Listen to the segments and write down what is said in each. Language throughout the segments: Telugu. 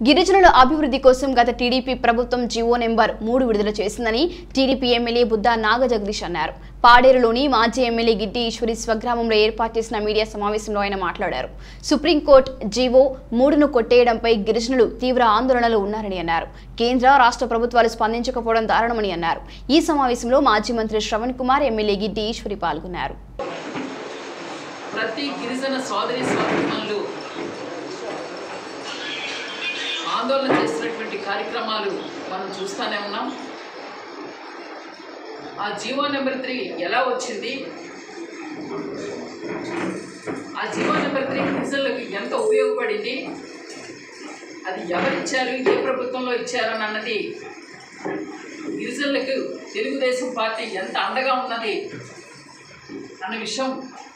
గిరిజనుల అభివృద్ధి కోసం గత టీడీపీ ప్రభుత్వం జీవో నెంబర్ మూడు విడుదల చేసిందని టీడీపీ ఎమ్మెల్యే బుద్ధా నాగ జగదీష్ అన్నారు పాడేరులోని మాజీ ఎమ్మెల్యే గిడ్డి ఈశ్వరి స్వగ్రామంలో ఏర్పాటు చేసిన మీడియా సమావేశంలో ఆయన మాట్లాడారు సుప్రీంకోర్టు జీవో మూడును కొట్టేయడంపై గిరిజనులు తీవ్ర ఆందోళనలో ఉన్నారని అన్నారు కేంద్ర రాష్ట్ర ప్రభుత్వాలు స్పందించకపోవడం దారుణమని అన్నారు ఈ సమావేశంలో మాజీ మంత్రి శ్రవణ్ కుమార్ ఎమ్మెల్యే గిడ్డి ఈశ్వరి పాల్గొన్నారు ప్రతి గిరిజన సోదరి సోదరులు ఆందోళన చేసినటువంటి కార్యక్రమాలు మనం చూస్తూనే ఉన్నాం ఆ జీవో నెంబర్ త్రీ ఎలా వచ్చింది ఆ జీవో నెంబర్ త్రీ గిరిజనులకు ఎంత ఉపయోగపడింది అది ఎవరిచ్చారు ఏ ప్రభుత్వంలో ఇచ్చారని అన్నది గిరిజనులకు తెలుగుదేశం పార్టీ ఎంత అండగా ఉన్నది అన్న విషయం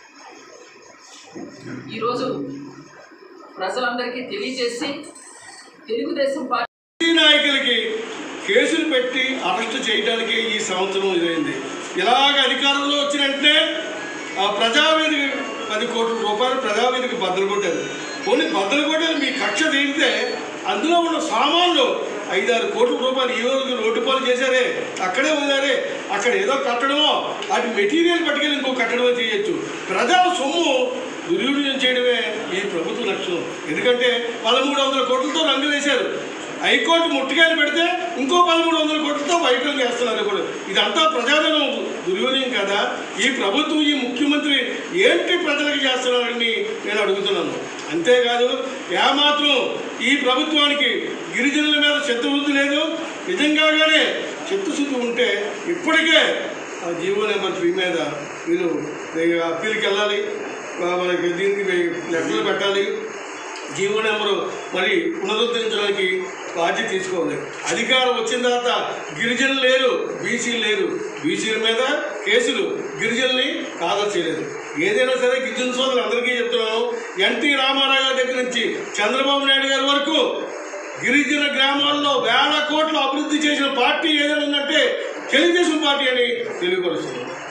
ఈరోజు ప్రజలందరికీ తెలియజేసి తెలుగుదేశం పార్టీ ఈ నాయకులకి కేసులు పెట్టి అరెస్ట్ చేయడానికి ఈ సంవత్సరం ఇదైంది ఇలాగ అధికారంలో వచ్చిన వెంటనే ఆ ప్రజావేదిక పది కోట్ల రూపాయలు ప్రజావేదిక బద్దలు కొట్టారు పోనీ బద్దలు కొట్టారు మీ కక్ష తీరితే అందులో ఉన్న సామాన్లు ఐదారు కోట్ల రూపాయలు ఈ రోజు రోడ్డు పాలు చేశారే అక్కడే వదిలారే అక్కడ ఏదో కట్టడమో వాటి మెటీరియల్ పట్టుకెళ్ళి ఇంకో కట్టడమో చేయొచ్చు ప్రజల సొమ్ము దుర్వినియోగం చేయడమే ఈ ప్రభుత్వ లక్ష్యం ఎందుకంటే పదమూడు వందల కోట్లతో రంగు వేశారు హైకోర్టు ముట్టికాయలు పెడితే ఇంకో పదమూడు వందల కోట్లతో బయట వేస్తున్నారు కూడా ఇదంతా ప్రజాధనం దుర్వినియోగం కదా ఈ ప్రభుత్వం ఈ ముఖ్యమంత్రి ఏంటి ప్రజలకు చేస్తున్నారని నేను అడుగుతున్నాను అంతేకాదు ఏమాత్రం ఈ ప్రభుత్వానికి గిరిజనుల మీద చిత్తశుద్ధి లేదు నిజంగానే చిత్తశుద్ధి ఉంటే ఇప్పటికే ఆ జీవో నెంబర్ త్రీ మీద వీళ్ళు అప్పీల్కి వెళ్ళాలి ఆ మనకి దీనికి లెక్కలు పెట్టాలి జీవో నెంబరు మరి పునరుద్ధరించడానికి బాధ్యత తీసుకోవాలి అధికారం వచ్చిన తర్వాత గిరిజనులు లేరు బీసీలు లేరు బీసీల మీద కేసులు గిరిజనుల్ని కాదర్ చేయలేదు ఏదైనా సరే గిరిజన సోదరులు అందరికీ చెప్తున్నాను ఎన్టీ రామారావు గారి దగ్గర నుంచి చంద్రబాబు నాయుడు గారి వరకు గిరిజన గ్రామాల్లో వేల కోట్ల అభివృద్ధి చేసిన పార్టీ ఏదైనా ఉందంటే తెలుగుదేశం పార్టీ అని తెలియపరుస్తున్నాను